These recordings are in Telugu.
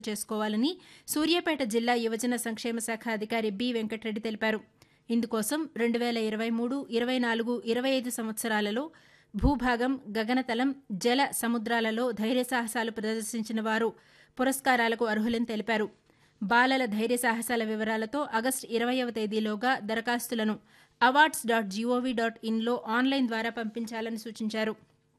చేసుకోవాలని సూర్యాపేట జిల్లా యువజన సంక్షేమ శాఖ అధికారి బి వెంకటరెడ్డి తెలిపారు ఇందుకోసం రెండు వేల ఇరవై మూడు ఇరవై నాలుగు ఇరవై ఐదు సంవత్సరాలలో భూభాగం గగనతలం జల సముద్రాలలో ధైర్య సాహసాలు ప్రదర్శించిన వారు పురస్కారాలకు అర్హులని తెలిపారు బాలల ధైర్య సాహసాల వివరాలతో ఆగస్టు ఇరవైవ తేదీలోగా దరఖాస్తులను అవార్డ్స్ డాట్ జీఓవీ డాట్ ఇన్లో ఆన్లైన్ ద్వారా పంపించాలని సూచించారు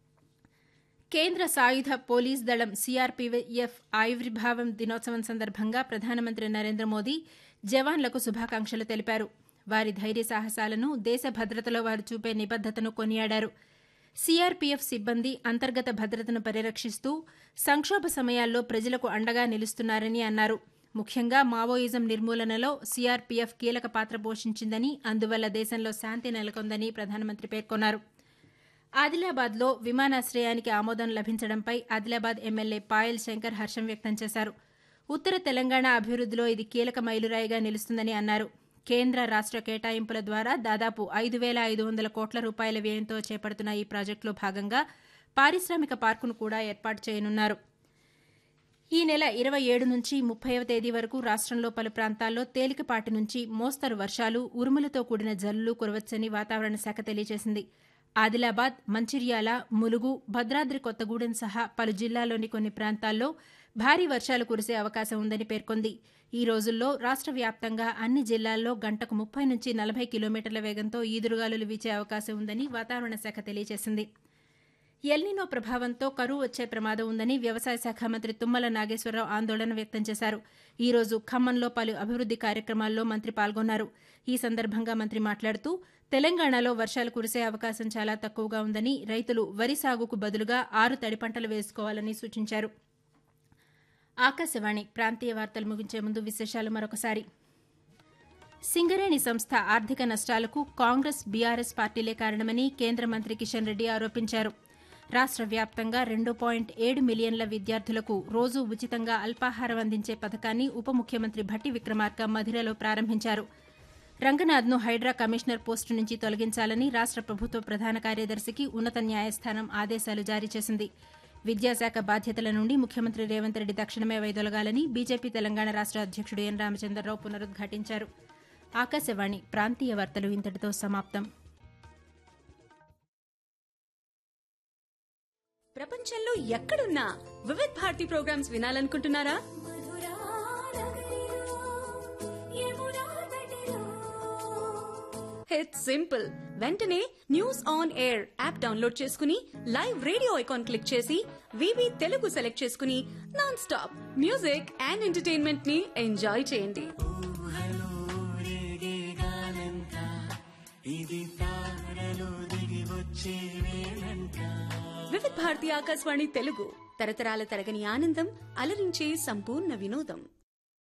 కేంద్ర సాయుధ పోలీస్ దళం సీఆర్పీఎఫ్ ఆవిర్భావం దినోత్సవం సందర్భంగా ప్రధానమంత్రి నరేంద్ర మోదీ జవాన్లకు శుభాకాంక్షలు తెలిపారు వారి ధైర్య సాహసాలను దేశ భద్రతలో వారు చూపే నిబద్దతను కొనియాడారు సీఆర్పీఎఫ్ సిబ్బంది అంతర్గత భద్రతను పరిరక్షిస్తూ సంక్షోభ సమయాల్లో ప్రజలకు అండగా నిలుస్తున్నారని అన్నారు ముఖ్యంగా మావోయిజం నిర్మూలనలో సీఆర్పీఎఫ్ కీలక పాత్ర పోషించిందని అందువల్ల దేశంలో శాంతి నెలకొందని ప్రధానమంత్రి పేర్కొన్నారు ఆదిలాబాద్లో విమానాశ్రయానికి ఆమోదం లభించడంపై ఆదిలాబాద్ ఎమ్మెల్యే పాయల్ శంకర్ హర్షం వ్యక్తం చేశారు ఉత్తర తెలంగాణ అభివృద్దిలో ఇది కీలక మైలురాయిగా నిలుస్తుందని అన్నారు కేంద్ర రాష్ట కేటాయింపుల ద్వారా దాదాపు ఐదు వేల ఐదు వందల కోట్ల రూపాయల వ్యయంతో చేపడుతున్న ఈ ప్రాజెక్టులో భాగంగా పారిశ్రామిక పార్కును కూడా ఏర్పాటు చేయనున్నారు ఈ నెల ఇరవై ఏడు నుంచి ముప్పైవ తేదీ వరకు రాష్టంలో పలు ప్రాంతాల్లో తేలికపాటి నుంచి మోస్తరు వర్షాలు ఉరుములతో కూడిన జల్లులు కురవచ్చని వాతావరణ శాఖ తెలియజేసింది ఆదిలాబాద్ మంచిర్యాల ములుగు భద్రాద్రి కొత్తగూడెం సహా పలు జిల్లాల్లోని కొన్ని ప్రాంతాల్లో భారీ వర్షాలు కురిసే అవకాశం ఉందని పేర్కొంది ఈ రోజుల్లో రాష్ట వ్యాప్తంగా అన్ని జిల్లాల్లో గంటకు ముప్పై నుంచి నలభై కిలోమీటర్ల వేగంతో ఈదురుగాలులు వీచే అవకాశం ఉందని వాతావరణ శాఖ తెలియజేసింది ఎల్నినో ప్రభావంతో కరువు వచ్చే ప్రమాదం ఉందని వ్యవసాయ శాఖ మంత్రి తుమ్మల నాగేశ్వరరావు ఆందోళన వ్యక్తం చేశారు ఈ రోజు ఖమ్మంలో పలు అభివృద్ది కార్యక్రమాల్లో మంత్రి పాల్గొన్నారు ఈ సందర్భంగా మంత్రి మాట్లాడుతూ తెలంగాణలో వర్షాలు కురిసే అవకాశం చాలా తక్కువగా ఉందని రైతులు వరి సాగుకు బదులుగా ఆరు తడి పంటలు వేసుకోవాలని సూచించారు ఆకాశవాణి ప్రాంతీయ వార్తలు ముగించే ముందు విశేషాలు మరొకసారి సింగరేణి సంస్థ ఆర్థిక నష్టాలకు కాంగ్రెస్ బీఆర్ఎస్ పార్టీలే కారణమని కేంద్ర మంత్రి కిషన్ రెడ్డి ఆరోపించారు రాష్ట్ర వ్యాప్తంగా రెండు పాయింట్ ఏడు మిలియన్ల విద్యార్థులకు రోజు ఉచితంగా అల్పాహారం అందించే పథకాన్ని ఉప ముఖ్యమంత్రి భట్టి విక్రమార్క మధిరలో ప్రారంభించారు రంగనాథ్ను హైడ్రా కమిషనర్ పోస్టు నుంచి తొలగించాలని రాష్ట్ర ప్రభుత్వ ప్రధాన కార్యదర్శికి ఉన్నత న్యాయస్థానం ఆదేశాలు జారీ చేసింది విద్యాశాఖ బాధ్యతల నుండి ముఖ్యమంత్రి రేవంత్ రెడ్డి తక్షణమే వైదొలగాలని బీజేపీ తెలంగాణ రాష్ట్ర అధ్యక్షుడు ఎన్ రామచంద్రరావు పునరుద్ఘాటించారు ఆకాశవాణి ప్రాంతీయ వార్తలు ఇంతటితో సమాప్తం ప్రపంచంలో ఎక్కడున్నా వివిధ్ భారతి ప్రోగ్రామ్స్ వినాలనుకుంటున్నారా ఇట్స్ సింపుల్ వెంటనే news on air app download చేసుకుని లైవ్ రేడియో ఐకాన్ క్లిక్ చేసి వివి తెలుగు సెలెక్ట్ చేసుకుని non stop music and entertainment ని ఎంజాయ్ చేయండి వివిధ్ భారతి ఆకాశవాణి తెలుగు తరతరాల తరగని ఆనందం అలరించే సంపూర్ణ వినోదం